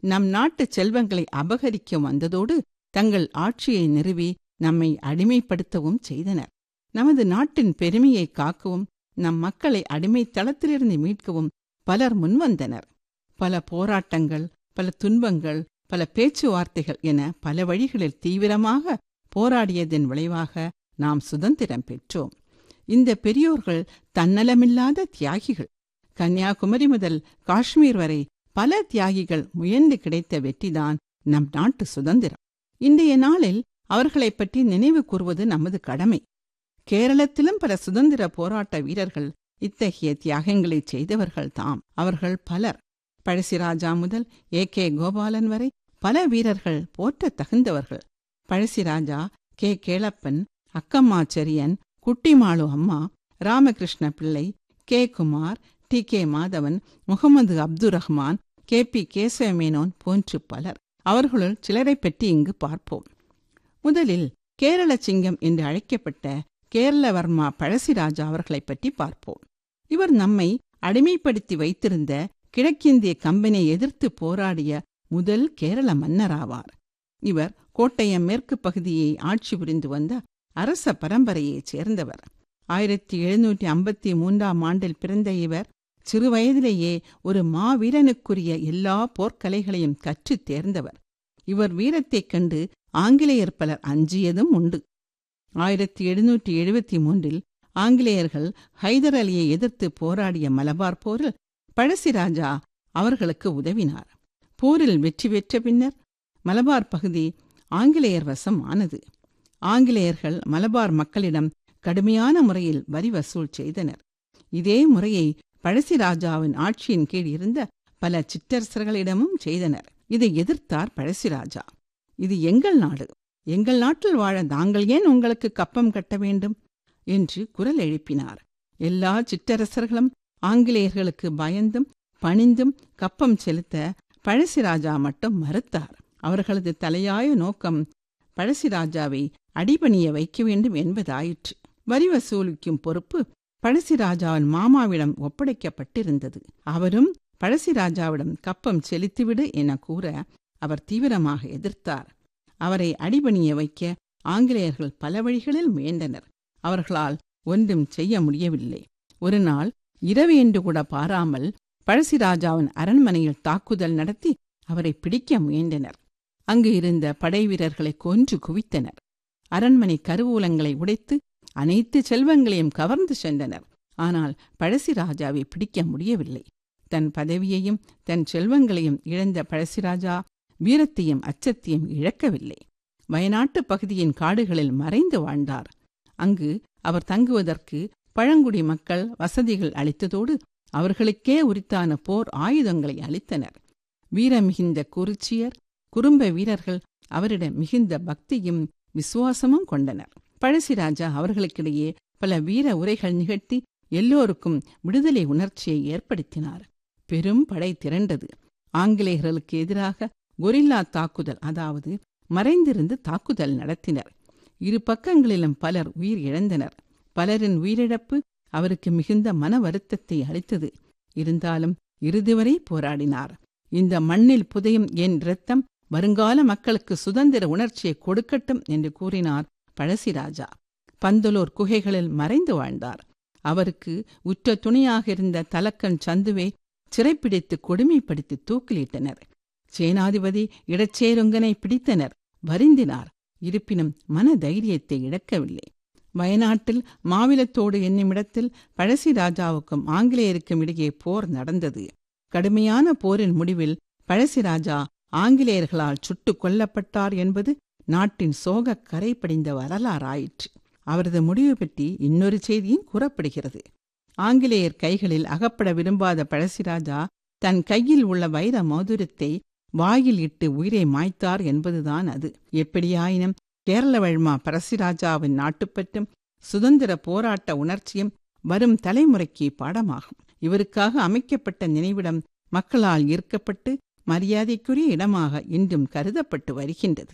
நம் நாட்டு செல்வங்களை அபகரிக்க வந்ததோடு தங்கள் ஆட்சியை நிறுவி நம்மை அடிமைப்படுத்தவும் செய்தனர் நமது நாட்டின் பெருமையை காக்கவும் நம் மக்களை அடிமைத்தளத்திலிருந்து மீட்கவும் பலர் முன்வந்தனர் பல போராட்டங்கள் பல துன்பங்கள் பல பேச்சுவார்த்தைகள் என பல வழிகளில் தீவிரமாக போராடியதன் விளைவாக நாம் சுதந்திரம் பெற்றோம் இந்த பெரியோர்கள் தன்னலமில்லாத தியாகிகள் கன்னியாகுமரி முதல் காஷ்மீர் வரை பல தியாகிகள் முயன்று கிடைத்த வெற்றிதான் நம் நாட்டு சுதந்திரம் இன்றைய நாளில் அவர்களைப் பற்றி நினைவு கூறுவது நமது கடமை கேரளத்திலும் பல சுதந்திர போராட்ட வீரர்கள் இத்தகைய தியாகங்களை செய்தவர்கள் தாம் அவர்கள் பலர் பழசிராஜா முதல் ஏ கே கோபாலன் வரை பல வீரர்கள் போற்ற தகுந்தவர்கள் Pazhassi Raja K கேளப்பன் அக்கம்மாச்சரியன் குட்டிமாளு Amma Ramakrishna Pillai K Kumar T K Madhavan Muhammad Abdul Rahman K P Kesavamenon போன்று பலர் அவர்களுள் சிலரைப் பற்றி இங்கு பார்ப்போம் முதலில் கேரள சிங்கம் என்று அழைக்கப்பட்ட கேரளவர்மா பழசிராஜா அவர்களைப் பற்றி பார்ப்போம் இவர் நம்மை அடிமைப்படுத்தி வைத்திருந்த கிழக்கிந்திய கம்பெனியை எதிர்த்து போராடிய முதல் கேரள மன்னராவார் இவர் கோட்டயம் மேற்கு பகுதியை ஆட்சி புரிந்து வந்த அரச பரம்பரையைச் சேர்ந்தவர் ஆயிரத்தி எழுநூற்றி ஐம்பத்தி மூன்றாம் ஆண்டில் பிறந்த இவர் சிறுவயதிலேயே ஒரு மாவீரனுக்குரிய எல்லா போர்க்கலைகளையும் கற்றுத் தேர்ந்தவர் இவர் வீரத்தைக் கண்டு ஆங்கிலேயர் பலர் அஞ்சியதும் உண்டு ஆயிரத்தி எழுநூற்றி எழுபத்தி மூன்றில் ஆங்கிலேயர்கள் ஹைதர் அலியை எதிர்த்து போராடிய மலபார் போரில் பழசிராஜா அவர்களுக்கு உதவினார் போரில் வெற்றி பெற்ற பின்னர் மலபார் பகுதி ஆங்கிலேயர் வசம் ஆனது ஆங்கிலேயர்கள் மலபார் மக்களிடம் கடுமையான முறையில் வரி வசூல் செய்தனர் இதே முறையை பழசிராஜாவின் ஆட்சியின் கீழ் இருந்த பல சிற்றரசர்களிடமும் செய்தனர் இதை எதிர்த்தார் பழசிராஜா இது எங்கள் நாடு எங்கள் நாட்டில் வாழ தாங்கள் ஏன் உங்களுக்கு கப்பம் கட்ட வேண்டும் என்று குரல் எழுப்பினார் எல்லா சிற்றரசர்களும் ஆங்கிலேயர்களுக்கு பயந்தும் பணிந்தும் கப்பம் செலுத்த பழசிராஜா மட்டும் மறுத்தார் அவர்களது தலையாய நோக்கம் பழசிராஜாவை அடிபணிய வைக்க வேண்டும் என்பதாயிற்று வரி வசூலிக்கும் பொறுப்பு பழசிராஜாவின் மாமாவிடம் ஒப்படைக்கப்பட்டிருந்தது அவரும் பழசிராஜாவிடம் கப்பம் செலுத்திவிடு என கூற அவர் தீவிரமாக எதிர்த்தார் அவரை அடிபணிய வைக்க ஆங்கிலேயர்கள் பல வழிகளில் முயன்றனர் அவர்களால் ஒன்றும் செய்ய முடியவில்லை ஒரு நாள் இரவு என்று கூட பாராமல் பழசிராஜாவின் அரண்மனையில் தாக்குதல் நடத்தி அவரை பிடிக்க முயன்றனர் அங்கு இருந்த படை வீரர்களை கொன்று குவித்தனர் அரண்மனை கருவூலங்களை உடைத்து அனைத்து செல்வங்களையும் கவர்ந்து சென்றனர் ஆனால் பழசிராஜாவை பிடிக்க முடியவில்லை தன் பதவியையும் தன் செல்வங்களையும் இழந்த பழசிராஜா வீரத்தையும் அச்சத்தையும் இழக்கவில்லை வயநாட்டு பகுதியின் காடுகளில் மறைந்து வாழ்ந்தார் அங்கு அவர் தங்குவதற்கு பழங்குடி மக்கள் வசதிகள் அளித்ததோடு அவர்களுக்கே உரித்தான போர் ஆயுதங்களை அளித்தனர் வீரமிகுந்த குறிச்சியர் குறும்ப வீரர்கள் அவரிடம் மிகுந்த பக்தியும் விசுவாசமும் கொண்டனர் பழசிராஜா அவர்களுக்கிடையே பல வீர உரைகள் நிகழ்த்தி எல்லோருக்கும் விடுதலை உணர்ச்சியை ஏற்படுத்தினார் பெரும் படை திரண்டது ஆங்கிலேயர்களுக்கு எதிராக கொரில்லா தாக்குதல் அதாவது மறைந்திருந்து தாக்குதல் நடத்தினர் இரு பக்கங்களிலும் பலர் உயிர் இழந்தனர் பலரின் உயிரிழப்பு அவருக்கு மிகுந்த மன வருத்தத்தை அளித்தது இருந்தாலும் இறுதிவரை போராடினார் இந்த மண்ணில் புதையும் என் இரத்தம் வருங்கால மக்களுக்கு சுதந்திர உணர்ச்சியை கொடுக்கட்டும் என்று கூறினார் பழசிராஜா பந்தலூர் குகைகளில் மறைந்து வாழ்ந்தார் அவருக்கு உற்ற துணையாக இருந்த தலக்கன் சந்துவை சிறைப்பிடித்து கொடுமைப்படுத்தி தூக்கிலிட்டனர் சேனாதிபதி இடச்சேருங்கனை பிடித்தனர் வருந்தினார் இருப்பினும் மன தைரியத்தை இழக்கவில்லை வயநாட்டில் மாவிலத்தோடு என்னுமிடத்தில் பழசிராஜாவுக்கும் ஆங்கிலேயருக்கும் இடையே போர் நடந்தது கடுமையான போரின் முடிவில் பழசிராஜா ஆங்கிலேயர்களால் சுட்டுக் கொல்லப்பட்டார் என்பது நாட்டின் சோக கரை படிந்த வரலாறாயிற்று அவரது முடிவு பற்றி இன்னொரு செய்தியும் கூறப்படுகிறது ஆங்கிலேயர் கைகளில் அகப்பட விரும்பாத பழசிராஜா தன் கையில் உள்ள வைர மோதிரத்தை வாயில் இட்டு உயிரை மாய்த்தார் என்பதுதான் அது எப்படியாயினும் கேரளவழ்மா பரசிராஜாவின் நாட்டுப்பற்றும் சுதந்திர போராட்ட உணர்ச்சியும் வரும் தலைமுறைக்கு பாடமாகும் இவருக்காக அமைக்கப்பட்ட நினைவிடம் மக்களால் ஈர்க்கப்பட்டு மரியாதைக்குரிய இடமாக இன்றும் கருதப்பட்டு வருகின்றது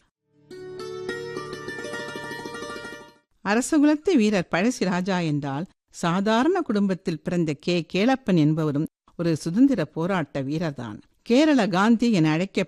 அரசகுலத்து வீரர் பழசிராஜா என்றால் சாதாரண குடும்பத்தில் பிறந்த கே கேளப்பன் என்பவரும் ஒரு சுதந்திர போராட்ட வீரர்தான் கேரள காந்தி என அழைக்க